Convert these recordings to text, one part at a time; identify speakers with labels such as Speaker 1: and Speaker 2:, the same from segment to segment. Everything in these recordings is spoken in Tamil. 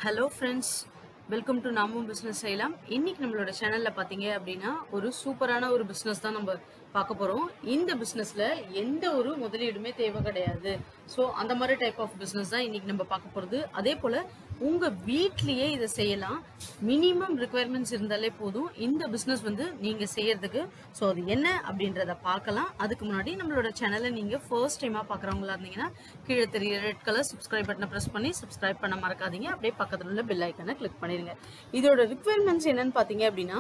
Speaker 1: ஹலோ ஃப்ரெண்ட்ஸ் வெல்கம் டு நாமும் பிஸ்னஸ் செய்யலாம் இன்னைக்கு நம்மளோட சேனல்ல பாத்தீங்க அப்படின்னா ஒரு சூப்பரான ஒரு பிஸ்னஸ் தான் நம்ம பார்க்க போறோம் இந்த பிஸ்னஸ்ல எந்த ஒரு முதலீடுமே தேவை கிடையாது ஸோ அந்த மாதிரி டைப் ஆஃப் பிஸ்னஸ் தான் இன்னைக்கு நம்ம பார்க்க போறது அதே போல உங்க வீட்லயே இதை செய்யலாம் மினிமம் ரெக்குவயர்மெண்ட்ஸ் இருந்தாலே போதும் இந்த பிஸ்னஸ் வந்து நீங்க செய்யறதுக்கு ஸோ அது என்ன அப்படின்றத பார்க்கலாம் அதுக்கு முன்னாடி நம்மளோட சேனலை நீங்க ஃபர்ஸ்ட் டைமா பார்க்குறவங்களா இருந்தீங்கன்னா கீழே தெரிய ரெட் கலர் சப்ஸ்கிரைப் பட்டனை ப்ரெஸ் பண்ணி சப்ஸ்கிரைப் பண்ண மறக்காதீங்க அப்படியே பக்கத்துல உள்ள பெல் ஐக்கனை கிளிக் பண்ணிருங்க இதோட ரிக்குவயர்மெண்ட்ஸ் என்னன்னு பார்த்தீங்க அப்படின்னா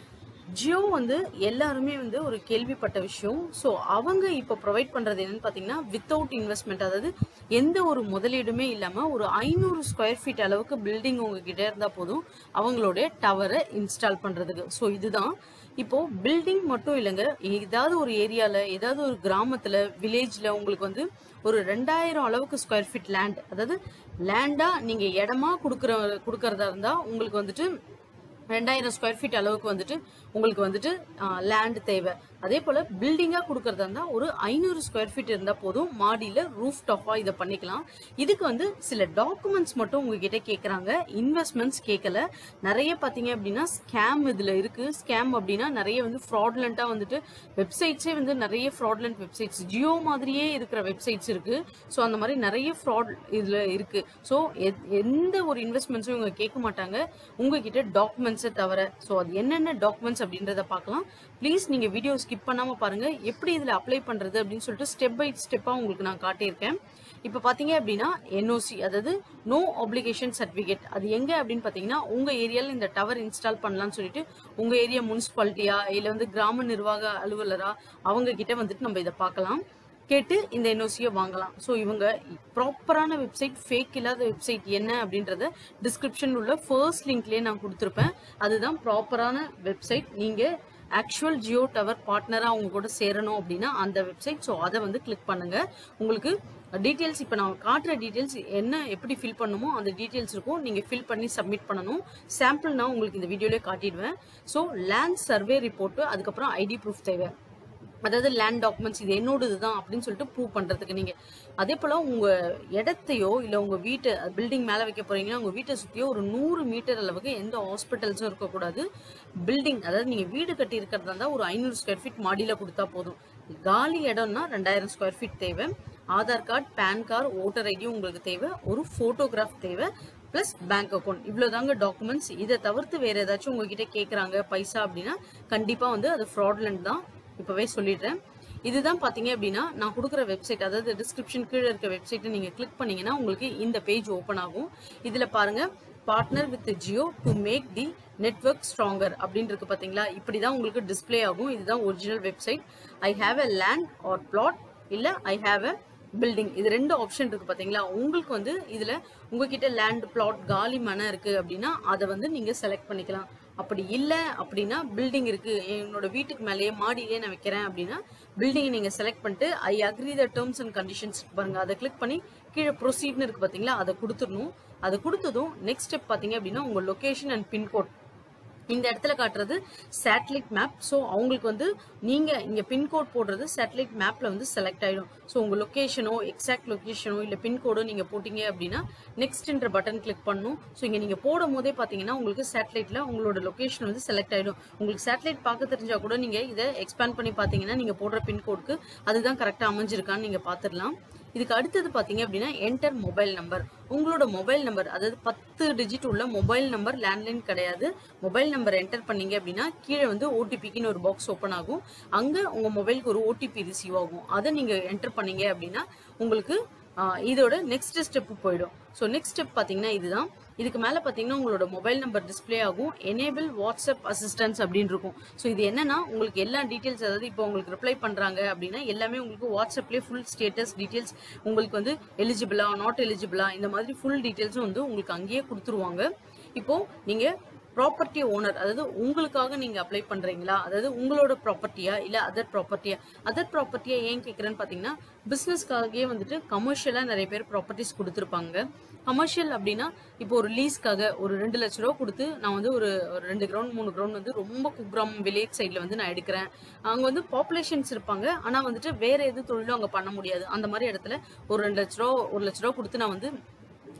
Speaker 1: ஜியோ வந்து எல்லாருமே வந்து ஒரு கேள்விப்பட்ட விஷயம் ஸோ அவங்க இப்போ ப்ரொவைட் பண்ணுறது என்னன்னு பார்த்தீங்கன்னா வித்தவுட் இன்வெஸ்ட்மெண்ட் அதாவது எந்த ஒரு முதலீடுமே இல்லாமல் ஒரு ஐநூறு ஸ்கொயர் ஃபீட் அளவுக்கு பில்டிங் உங்ககிட்ட இருந்தால் போதும் அவங்களுடைய டவரை இன்ஸ்டால் பண்ணுறதுக்கு ஸோ இதுதான் இப்போ பில்டிங் மட்டும் இல்லைங்க ஏதாவது ஒரு ஏரியாவில் ஏதாவது ஒரு கிராமத்தில் வில்லேஜில் உங்களுக்கு வந்து ஒரு ரெண்டாயிரம் அளவுக்கு ஸ்கொயர் ஃபீட் லேண்ட் அதாவது லேண்டாக நீங்கள் இடமா கொடுக்குற கொடுக்கறதா இருந்தால் உங்களுக்கு வந்துட்டு ரெண்டாயிரம் ஸ்கொயர் ஃபீட் அளவுக்கு வந்துட்டு உங்களுக்கு வந்துட்டு லேண்ட் தேவை அதே போல் பில்டிங்காக கொடுக்கறதா இருந்தால் ஒரு ஐநூறு ஸ்கொயர் ஃபீட் இருந்தால் போதும் மாடியில் ரூஃப் டாப்பாக இதை பண்ணிக்கலாம் இதுக்கு வந்து சில டாக்குமெண்ட்ஸ் மட்டும் உங்ககிட்ட கேட்குறாங்க இன்வெஸ்ட்மெண்ட்ஸ் கேட்கல நிறைய பார்த்தீங்க அப்படின்னா ஸ்கேம் இதில் இருக்குது ஸ்கேம் அப்படின்னா நிறைய வந்து ஃப்ராட்லண்ட்டாக வந்துட்டு வெப்சைட்ஸே வந்து நிறைய ஃப்ராட்லண்ட் வெப்சைட்ஸ் ஜியோ மாதிரியே இருக்கிற வெப்சைட்ஸ் இருக்குது ஸோ அந்த மாதிரி நிறைய ஃப்ராட் இதில் இருக்குது ஸோ எந்த ஒரு இன்வெஸ்ட்மெண்ட்ஸும் இவங்க கேட்க மாட்டாங்க உங்ககிட்ட டாக்குமெண்ட்ஸை தவிர ஸோ அது என்னென்ன டாக்குமெண்ட்ஸ் அப்படின்றத பார்க்கலாம் ப்ளீஸ் நீங்கள் வீடியோ ஸ்கிப் பண்ணாமல் பாருங்கள் எப்படி இதில் அப்ளை பண்ணுறது அப்படின்னு சொல்லிட்டு ஸ்டெப் பை ஸ்டெப்பாக உங்களுக்கு நான் காட்டியிருக்கேன் இப்போ பார்த்தீங்க அப்படின்னா என்ஓசி அதாவது நோ ஆப்ளிகேஷன் சர்டிஃபிகேட் அது எங்கே அப்படின்னு பார்த்தீங்கன்னா உங்கள் ஏரியாவில் இந்த டவர் இன்ஸ்டால் பண்ணலாம்னு சொல்லிட்டு உங்கள் ஏரியா முனிசிபாலிட்டியா இல்லை வந்து கிராம நிர்வாக அலுவலரா அவங்க கிட்ட வந்துட்டு நம்ம இதை பார்க்கலாம் கேட்டு இந்த என்ஓசியை வாங்கலாம் ஸோ இவங்க ப்ராப்பரான வெப்சைட் ஃபேக் இல்லாத வெப்சைட் என்ன அப்படின்றத டிஸ்கிரிப்ஷன் உள்ள ஃபர்ஸ்ட் லிங்க்லேயே நான் கொடுத்துருப்பேன் அதுதான் ப்ராப்பரான வெப்சைட் நீங்கள் ஆக்சுவல் ஜியோ டவர் பார்ட்னராக அவங்க கூட சேரணும் அப்படின்னா அந்த வெப்சைட் ஸோ அதை வந்து கிளிக் பண்ணுங்க உங்களுக்கு டீட்டெயில்ஸ் இப்போ நான் காட்டுற டீட்டெயில்ஸ் என்ன எப்படி ஃபில் பண்ணுமோ அந்த டீட்டெயில்ஸ் இருக்கும் நீங்கள் ஃபில் பண்ணி சப்மிட் பண்ணணும் சாம்பிள் நான் உங்களுக்கு இந்த வீடியோலேயே காட்டிடுவேன் ஸோ லேண்ட் சர்வே ரிப்போர்ட்டு அதுக்கப்புறம் ஐடி ப்ரூஃப் தேவை அதாவது லேண்ட் டாக்குமெண்ட்ஸ் இது என்னோடது தான் அப்படின்னு சொல்லிட்டு ப்ரூவ் பண்ணுறதுக்கு நீங்கள் அதே போல் உங்கள் இடத்தையோ இல்லை உங்கள் வீட்டை பில்டிங் மேலே வைக்க போகிறீங்கன்னா உங்கள் வீட்டை சுற்றியோ ஒரு நூறு மீட்டர் அளவுக்கு எந்த ஹாஸ்பிட்டல்ஸும் இருக்கக்கூடாது பில்டிங் அதாவது நீங்கள் வீடு கட்டி இருக்கிறதா இருந்தால் ஒரு ஐநூறு ஸ்கொயர் ஃபீட் மாடியில் கொடுத்தா போதும் காலி இடம்னா ரெண்டாயிரம் ஸ்கொயர் ஃபீட் தேவை Aadhaar card PAN card voter ID உங்களுக்கு தேவை ஒரு ஃபோட்டோகிராஃப் தேவை ப்ளஸ் பேங்க் அக்கௌண்ட் இவ்வளோதாங்க டாக்குமெண்ட்ஸ் இதை தவிர்த்து வேறு ஏதாச்சும் உங்ககிட்ட கேட்குறாங்க பைசா அப்படின்னா கண்டிப்பாக வந்து அது ஃப்ராட்லண்ட் தான் இப்போவே சொல்லிடுறேன் இதுதான் பார்த்தீங்க அப்படின்னா நான் கொடுக்குற வெப்சைட் அதாவது டிஸ்கிரிப்ஷன் கீழே இருக்க வெப்சைட்டை நீங்கள் கிளிக் பண்ணீங்கன்னா உங்களுக்கு இந்த பேஜ் ஓப்பன் ஆகும் இதில் பாருங்கள் partner with Jio to make the network stronger அப்படின்னு இருக்கு பார்த்தீங்களா இப்படி தான் உங்களுக்கு டிஸ்பிளே ஆகும் இதுதான் original website I have a land or flat இல்லை ஐ ஹாவ் எ பில்டிங் இது ரெண்டு ஆப்ஷன் இருக்கு பாத்தீங்களா உங்களுக்கு வந்து இதுல உங்ககிட்ட லேண்ட் பிளாட் காலி மனை இருக்கு அப்படின்னா அதை வந்து நீங்க செலக்ட் பண்ணிக்கலாம் அப்படி இல்லை அப்படின்னா பில்டிங் இருக்கு என்னோட வீட்டுக்கு மேலேயே மாடியிலே நான் வைக்கிறேன் அப்படின்னா பில்டிங்கை நீங்க செலக்ட் பண்ணிட்டு I agree the terms and conditions பாருங்க அதை கிளிக் பண்ணி கீழே ப்ரொசீட்னு இருக்கு பாத்தீங்களா அதை கொடுத்துடணும் அதை கொடுத்ததும் நெக்ஸ்ட் ஸ்டெப் பாத்தீங்க அப்படின்னா உங்க லொகேஷன் அண்ட் பின்கோட் இந்த இடத்துல காட்டுறது சேட்டலைட் மேப் ஸோ அவங்களுக்கு வந்து நீங்கள் இங்கே பின்கோட் போடுறது சேட்டலைட் மேப்பில் வந்து செலக்ட் ஆகிடும் ஸோ உங்கள் லொக்கேஷனோ எக்ஸாக்ட் லொக்கேஷனோ இல்லை பின்கோடோ நீங்கள் போட்டிங்க அப்படின்னா நெக்ஸ்ட்ன்ற பட்டன் கிளிக் பண்ணணும் ஸோ இங்கே நீங்கள் போடும் போதே பார்த்தீங்கன்னா உங்களுக்கு சேட்டலைட்டில் உங்களோட லொக்கேஷன் வந்து செலக்ட் ஆகிடும் உங்களுக்கு சேட்டலைட் பார்க்க தெரிஞ்சால் கூட நீங்கள் இதை எக்ஸ்பேண்ட் பண்ணி பார்த்தீங்கன்னா நீங்கள் போடுற பின்கோடுக்கு அதுதான் கரெக்டாக அமைஞ்சிருக்கான்னு நீங்கள் பார்த்துடலாம் இதுக்கு அடுத்தது பார்த்தீங்க அப்படின்னா என்டர் மொபைல் நம்பர் உங்களோட மொபைல் நம்பர் அதாவது பத்து டிஜிட் உள்ள மொபைல் நம்பர் லேண்ட்லைன் கிடையாது மொபைல் நம்பர் என்டர் பண்ணீங்க அப்படின்னா கீழே வந்து ஓடிபிக்குன்னு ஒரு பாக்ஸ் ஓப்பன் ஆகும் அங்கே உங்கள் மொபைலுக்கு ஒரு ஓடிபி ரிசீவ் ஆகும் அதை நீங்கள் என்டர் பண்ணீங்க அப்படின்னா உங்களுக்கு இதோட நெக்ஸ்ட் ஸ்டெப் போயிடும் ஸோ நெக்ஸ்ட் ஸ்டெப் பார்த்தீங்கன்னா இதுதான் இதுக்கு மேலே பார்த்தீங்கன்னா உங்களோட மொபைல் நம்பர் டிஸ்பிளே ஆகும் எனேபிள் வாட்ஸ்அப் அசிஸ்டன்ஸ் அப்படின்னு இருக்கும் ஸோ இது என்னன்னா உங்களுக்கு எல்லா டீட்டெயில்ஸ் அதாவது இப்போ உங்களுக்கு ரிப்ளை பண்ணுறாங்க அப்படின்னா எல்லாமே உங்களுக்கு வாட்ஸ்அப்லேயே ஃபுல் ஸ்டேட்டஸ் டீட்டெயில்ஸ் உங்களுக்கு வந்து எலிஜிபிளா நாட் எலிஜிபிளா இந்த மாதிரி ஃபுல் டீட்டெயில்ஸும் வந்து உங்களுக்கு அங்கேயே கொடுத்துருவாங்க இப்போ நீங்கள் ப்ராப்பர்ட்டி ஓனர் அதாவது உங்களுக்காக நீங்க அப்ளை பண்றீங்களா அதாவது உங்களோட ப்ராப்பர்ட்டியா இல்ல அதர் ப்ராப்பர்ட்டியா அதர் ப்ராப்பர்ட்டியா ஏன் கேட்குறேன்னு பாத்தீங்கன்னா பிசினஸ்க்காகவே வந்துட்டு கமர்ஷியலா நிறைய பேர் ப்ராப்பர்ட்டிஸ் கொடுத்துருப்பாங்க கமர்ஷியல் அப்படின்னா இப்போ ஒரு லீஸ்க்காக ஒரு ரெண்டு லட்ச ரூபா கொடுத்து நான் வந்து ஒரு ஒரு ரெண்டு கிரவுண்ட் மூணு கிரவுண்ட் வந்து ரொம்ப குக்கிராமம் வில்லேஜ் சைடில் வந்து நான் எடுக்கிறேன் அங்கே வந்து பாப்புலேஷன்ஸ் இருப்பாங்க ஆனால் வந்துட்டு வேற எது தொழிலும் அங்கே பண்ண முடியாது அந்த மாதிரி இடத்துல ஒரு ரெண்டு லட்ச ரூபா ஒரு லட்ச ரூபா கொடுத்து நான் வந்து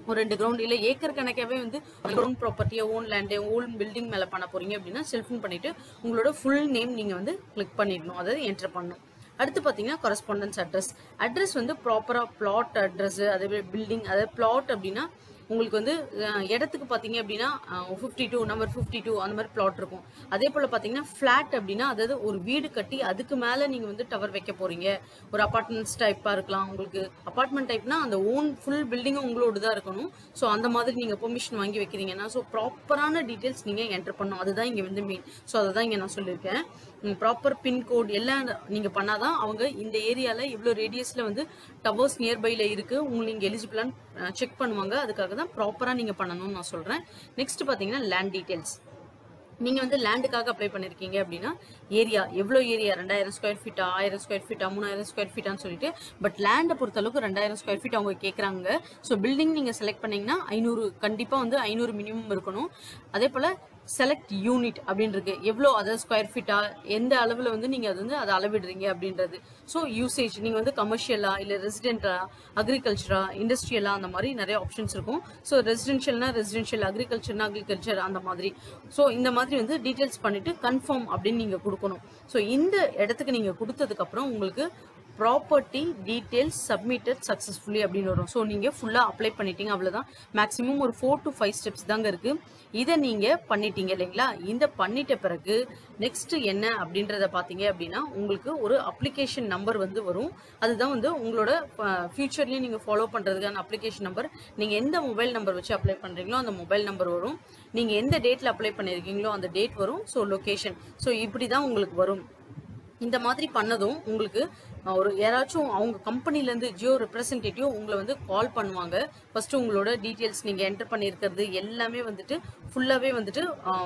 Speaker 1: ஒரு ரெண்டு கிரவுண்ட் இல்ல ஏக்கர் கணக்காவே வந்து ஓன் ப்ராப்பர்ட்டியை ஓன் லேண்டு ஓன் பில்டிங் மேல பண்ண போறீங்க அப்படின்னா செல்ஃபின் பண்ணிட்டு உங்களோட ஃபுல் நேம் நீங்க வந்து கிளிக் பண்ணிடணும் அதாவது என்டர் பண்ணணும் அடுத்து பார்த்தீங்கன்னா correspondence அட்ரஸ் அட்ரஸ் வந்து ப்ராப்பராக பிளாட் அட்ரஸ் அதே பில்டிங் அதாவது பிளாட் அப்படின்னா உங்களுக்கு வந்து அஹ், இடத்துக்கு பார்த்தீங்க அப்படின்னா fifty two number fifty two அந்த மாதிரி பிளாட் இருக்கும் அதே போல் பார்த்தீங்கன்னா ஃப்ளாட் அப்படின்னா அதாவது ஒரு வீடு கட்டி அதுக்கு மேலே நீங்கள் வந்து டவர் வைக்க போறீங்க ஒரு அப்பார்ட்மெண்ட்ஸ் டைப்பாக இருக்கலாம் உங்களுக்கு அப்பார்ட்மெண்ட் டைப்னா அந்த ஓன் ஃபுல் பில்டிங்கும் உங்களோட தான் இருக்கணும் ஸோ அந்த மாதிரி நீங்கள் பெர்மிஷன் வாங்கி வைக்கிறீங்கன்னா ஸோ ப்ராப்பரான டீட்டெயில்ஸ் நீங்கள் என்டர் பண்ணணும் அதுதான் இங்கே வந்து மெயின் ஸோ அதை தான் இங்கே நான் சொல்லியிருக்கேன் ப்ராப்பர் பின்கோட் எல்லாம் நீங்கள் பண்ணாதான் அவங்க இந்த ஏரியாவில் இவ்வளோ ரேடியஸில் வந்து டவர்ஸ் நியர்பையில் இருக்குது உங்களுக்கு நீங்கள் எலிஜிபிளான்னு செக் பண்ணுவாங்க அதுக்காக தான் ப்ராப்பராக நீங்கள் பண்ணணும்னு நான் சொல்கிறேன் நெக்ஸ்ட் பார்த்தீங்கன்னா லேண்ட் டீட்டெயில்ஸ் நீங்க வந்து லேண்டுக்காக அப்ளை பண்ணிருக்கீங்க அப்படின்னா ஏரியா எவ்வளோ ஏரியா ரெண்டாயிரம் ஸ்கொயர் ஃபீட்டா ஆயிரம் ஸ்கொயர் ஃபீட்டா மூணாயிரம் ஸ்கொயர் ஃபீட்டான்னு சொல்லிட்டு பட் லேண்டை பொறுத்த அளவுக்கு ரெண்டாயிரம் ஸ்கொயர் ஃபீட் அவங்க கேட்குறாங்க ஸோ பில்டிங் நீங்க செலக்ட் பண்ணீங்கன்னா ஐநூறு கண்டிப்பா வந்து ஐநூறு மினிமம் இருக்கணும் அதே போல செலக்ட் யூனிட் அப்படின்னு இருக்கு எவ்வளோ அதாவது ஸ்கொயர் ஃபீட்டா எந்த அளவில் வந்து நீங்கள் அது வந்து அதை அளவிடுறீங்க அப்படின்றது ஸோ யூசேஜ் நீங்கள் வந்து கமர்ஷியலா இல்லை ரெசிடென்டா அக்ரிகல்ச்சரா இண்டஸ்ட்ரியலா அந்த மாதிரி நிறைய ஆப்ஷன்ஸ் இருக்கும் ஸோ ரெசிடென்ஷியல்னா ரெசிடென்ஷியல் அக்ரிகல்ச்சர்னா அக்ரிகல்ச்சர் அந்த மாதிரி ஸோ இந்த மாதிரி வந்து டீட்டெயில்ஸ் பண்ணிட்டு கன்ஃபார்ம் அப்படின்னு நீங்கள் கொடுக்கணும் ஸோ இந்த இடத்துக்கு நீங்கள் கொடுத்ததுக்கப்புறம் உங்களுக்கு ப்ராப்பர்ட்டி டீட்டெயில்ஸ் சப்மிட்டட் சக்ஸஸ்ஃபுல்லி அப்படின்னு வரும் ஸோ நீங்கள் ஃபுல்லாக அப்ளை பண்ணிட்டீங்க அவ்வளோதான் மேக்ஸிமம் ஒரு ஃபோர் டு ஃபைவ் ஸ்டெப்ஸ் தாங்க இருக்குது இதை நீங்கள் பண்ணிட்டீங்க இல்லைங்களா இந்த பண்ணிட்ட பிறகு நெக்ஸ்ட் என்ன அப்படின்றத பார்த்தீங்க அப்படின்னா உங்களுக்கு ஒரு அப்ளிகேஷன் நம்பர் வந்து வரும் அதுதான் வந்து உங்களோட ஃபியூச்சர்லேயும் நீங்கள் ஃபாலோ பண்ணுறதுக்கான அப்ளிகேஷன் நம்பர் நீங்கள் எந்த மொபைல் நம்பர் வச்சு அப்ளை பண்ணுறீங்களோ அந்த மொபைல் நம்பர் வரும் நீங்கள் எந்த டேட்டில் அப்ளை பண்ணியிருக்கீங்களோ அந்த டேட் வரும் ஸோ லொக்கேஷன் ஸோ இப்படி தான் உங்களுக்கு வரும் இந்த மாதிரி பண்ணதும் உங்களுக்கு அஹ், ஒரு யாராச்சும் அவங்க கம்பெனிலேருந்து ஜியோ ரெப்ரசன்டேட்டிவ் உங்களை வந்து கால் பண்ணுவாங்க ஃபர்ஸ்ட் உங்களோட டீட்டெயில்ஸ் நீங்கள் என்டர் பண்ணியிருக்கிறது எல்லாமே வந்துட்டு ஃபுல்லாகவே வந்துட்டு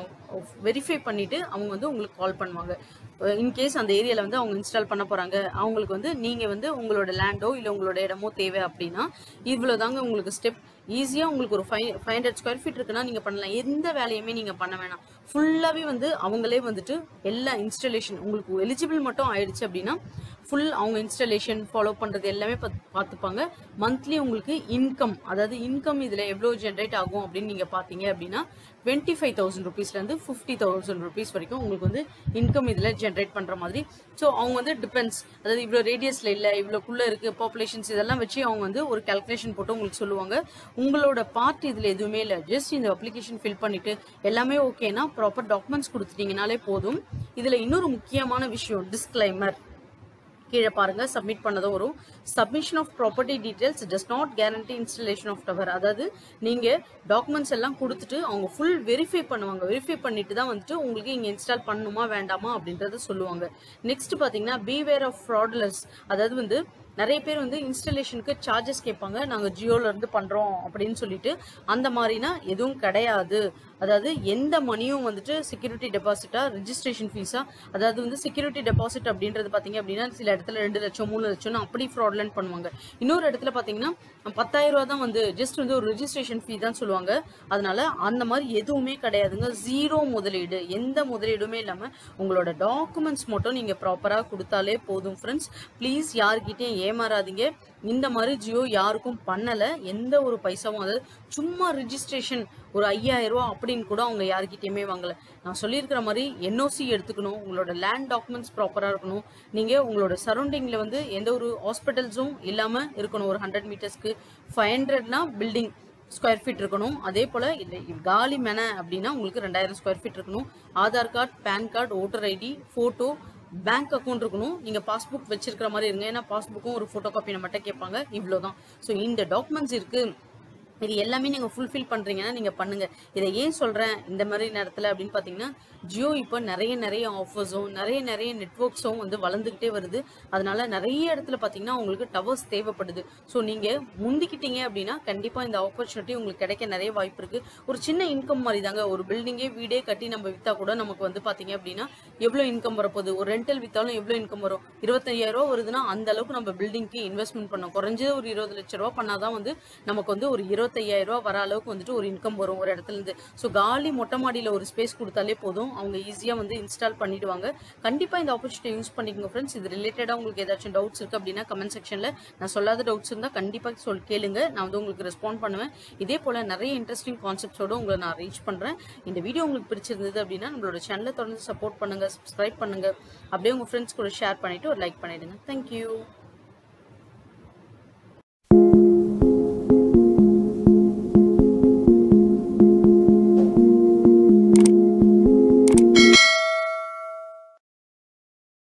Speaker 1: வெரிஃபை பண்ணிட்டு அவங்க வந்து உங்களுக்கு கால் பண்ணுவாங்க இன்கேஸ் அந்த ஏரியாவில் வந்து அவங்க இன்ஸ்டால் பண்ண போகிறாங்க அவங்களுக்கு வந்து நீங்கள் வந்து உங்களோட லேண்டோ இல்லை உங்களோட இடமோ தேவை அப்படின்னா இவ்வளோ தாங்க உங்களுக்கு ஸ்டெப் ஈஸியாக உங்களுக்கு ஒரு five five hundred square feet இருக்குன்னா நீங்கள் பண்ணலாம் எந்த வேலையுமே நீங்கள் பண்ண வேணாம் ஃபுல்லாகவே வந்து அவங்களே வந்துட்டு எல்லா இன்ஸ்டலேஷன் உங்களுக்கு எலிஜிபிள் மட்டும் ஆயிடுச்சு அப்படின்னா ஃபுல் அவங்க இன்ஸ்டலேஷன் ஃபாலோ பண்ணுறது எல்லாமே பாத்- பார்த்துப்பாங்க மந்த்லி உங்களுக்கு இன்கம் அதாவது இன்கம் இதில் எவ்வளோ ஜென்ரேட் ஆகும் அப்படின்னு நீங்கள் பார்த்தீங்க அப்படின்னா டுவெண்ட்டி ஃபைவ் தௌசண்ட் ருபீஸ்லேருந்து ஃபிஃப்டி தௌசண்ட் ருபீஸ் வரைக்கும் உங்களுக்கு வந்து இன்கம் இதில் ஜென்ரேட் பண்ணுற மாதிரி ஸோ அவங்க வந்து டிபெண்ட்ஸ் அதாவது இவ்வளோ ரேடியஸில் இல்லை இவ்வளோக்குள்ளே இருக்குது பாப்புலேஷன்ஸ் இதெல்லாம் வச்சு அவங்க வந்து ஒரு கால்குலேஷன் போட்டு உங்களுக்கு சொல்லுவாங்க உங்களோட பார்ட் இதில் எதுவுமே இல்லை ஜஸ்ட் இந்த அப்ளிகேஷன் ஃபில் பண்ணிட்டு எல்லாமே ஓகேனா ப்ராப்பர் டாக்குமெண்ட்ஸ் கொடுத்துட்டீங்கனாலே போதும் இதில் இன்னொரு முக்கியமான விஷயம் டிஸ்க்ளைமர் கீழே பாருங்க சப்மிட் பண்ணதும் வரும் submission of property details does not guarantee installation of tower அதாவது நீங்க டாக்குமெண்ட்ஸ் எல்லாம் கொடுத்துட்டு அவங்க ஃபுல் வெரிஃபை பண்ணுவாங்க வெரிஃபை பண்ணிட்டு தான் வந்துட்டு உங்களுக்கு இங்க இன்ஸ்டால் பண்ணணுமா வேண்டாமா அப்படின்றத சொல்லுவாங்க நெக்ஸ்ட் பாத்தீங்கன்னா பீவேர் ஆஃப் ஃப்ராட்லர்ஸ் அதாவது வந்து நிறைய பேர் வந்து இன்ஸ்டலேஷனுக்கு சார்ஜஸ் கேட்பாங்க நாங்கள் ஜியோல இருந்து பண்றோம் அப்படின்னு சொல்லிட்டு அந்த மாதிரினா எதுவும் கிடையாது அதாவது எந்த மணியும் வந்துட்டு செக்யூரிட்டி டெபாசிட்டா ரெஜிஸ்ட்ரேஷன் ஃபீஸா அதாவது வந்து செக்யூரிட்டி டெபாசிட் அப்படின்றது பாத்தீங்க அப்படின்னா சில இடத்துல ரெண்டு லட்சம் மூணு லட்சம்னு அப்படி ஃப்ராட்லன் பண்ணுவாங்க இன்னொரு இடத்துல பாத்தீங்கன்னா பத்தாயிரம் ரூபா தான் வந்து ஜஸ்ட் வந்து ஒரு ரெஜிஸ்ட்ரேஷன் ஃபீ தான் சொல்லுவாங்க அதனால அந்த மாதிரி எதுவுமே கிடையாதுங்க ஜீரோ முதலீடு எந்த முதலீடுமே இல்லாம உங்களோட டாக்குமெண்ட்ஸ் மட்டும் நீங்க ப்ராப்பரா கொடுத்தாலே போதும் ஃப்ரெண்ட்ஸ் ப்ளீஸ் யார்கிட்டயும் ஏமாறாதீங்க இந்த மாதிரி ஜியோ யாருக்கும் பண்ணல எந்த ஒரு பைசாவும் அதாவது சும்மா ரிஜிஸ்ட்ரேஷன் ஒரு ஐயாயிரம் ரூபா அப்படின்னு கூட அவங்க யார்கிட்டயுமே வாங்கல நான் சொல்லியிருக்கிற மாதிரி என்ஓசி எடுத்துக்கணும் உங்களோட லேண்ட் டாக்குமெண்ட்ஸ் ப்ராப்பரா இருக்கணும் நீங்க உங்களோட சரௌண்டிங்ல வந்து எந்த ஒரு ஹாஸ்பிட்டல்ஸும் இல்லாம இருக்கணும் ஒரு ஹண்ட்ரட் மீட்டர்ஸ்க்கு ஃபைவ் ஹண்ட்ரட்னா பில்டிங் ஸ்கொயர் ஃபீட் இருக்கணும் அதே போல இல்லை காலி மென அப்படின்னா உங்களுக்கு ரெண்டாயிரம் ஸ்கொயர் ஃபீட் இருக்கணும் Aadhaar card PAN card voter ID photo bank account இருக்கணும் நீங்க பாஸ்புக் வச்சிருக்கிற மாதிரி இருங்க ஏன்னா பாஸ்புக்கும் ஒரு போட்டோ காப்பி நம்மகிட்ட கேட்பாங்க இவ்வளவுதான் ஸோ இந்த டாக்குமெண்ட்ஸ் இருக்கு இது எல்லாமே நீங்க ஃபுல்ஃபில் பண்றீங்கன்னா நீங்க பண்ணுங்க இதை ஏன் சொல்றேன் இந்த மாதிரி நேரத்துல அப்படின்னு பாத்தீங்கன்னா ஜியோ இப்போ நிறைய நிறைய ஆஃபர்ஸும் நிறைய நிறைய நெட்ஒர்க்ஸும் வந்து வளர்ந்துகிட்டே வருது அதனால நிறைய இடத்துல பாத்தீங்கன்னா உங்களுக்கு டவர்ஸ் தேவைப்படுது ஸோ நீங்க முந்திக்கிட்டீங்க அப்படின்னா கண்டிப்பா இந்த ஆப்பர்ச்சுனிட்டி உங்களுக்கு கிடைக்க நிறைய வாய்ப்பு இருக்கு ஒரு சின்ன இன்கம் மாதிரி தாங்க ஒரு பில்டிங்கே வீடே கட்டி நம்ம வித்தா கூட நமக்கு வந்து பாத்தீங்க அப்படின்னா எவ்வளவு இன்கம் வரப்போகுது ஒரு ரெண்டல் வித்தாலும் எவ்வளவு இன்கம் வரும் இருபத்தையாயிரம் ரூபா வருதுன்னா அந்த அளவுக்கு நம்ம பில்டிங்க்கு இன்வெஸ்ட்மெண்ட் பண்ணோம் குறைஞ்சது ஒரு இருபது லட்ச ரூபா பண்ணாதான் வந்து நமக்கு வந்து ஒரு இருபது இருபத்தையாயிரம் ரூபா வர அளவுக்கு வந்துட்டு ஒரு இன்கம் வரும் ஒரு இடத்துல இருந்து ஸோ காலி மொட்டை மாடியில் ஒரு ஸ்பேஸ் கொடுத்தாலே போதும் அவங்க ஈஸியாக வந்து இன்ஸ்டால் பண்ணிடுவாங்க கண்டிப்பாக இந்த ஆப்பர்ச்சுனிட்டி யூஸ் பண்ணிக்கோங்க ஃப்ரெண்ட்ஸ் இது ரிலேட்டடாக உங்களுக்கு ஏதாச்சும் டவுட்ஸ் இருக்குது அப்படின்னா கமெண்ட் செக்ஷனில் நான் சொல்லாத டவுட்ஸ் இருந்தால் கண்டிப்பாக சொல் கேளுங்க நான் வந்து உங்களுக்கு ரெஸ்பாண்ட் பண்ணுவேன் இதே போல் நிறைய இன்ட்ரெஸ்டிங் கான்செப்ட்ஸோட உங்களை நான் ரீச் பண்ணுறேன் இந்த வீடியோ உங்களுக்கு பிடிச்சிருந்தது அப்படின்னா நம்மளோட சேனலை தொடர்ந்து சப்போர்ட் பண்ணுங்கள் சப்ஸ்கிரைப் பண்ணுங்கள் அப்படியே உங்கள் ஃப்ரெண்ட்ஸ் கூட ஷேர் பண்ணிவிட்டு ஒரு லைக் பண்ணிவிடுங்க தேங்க்யூ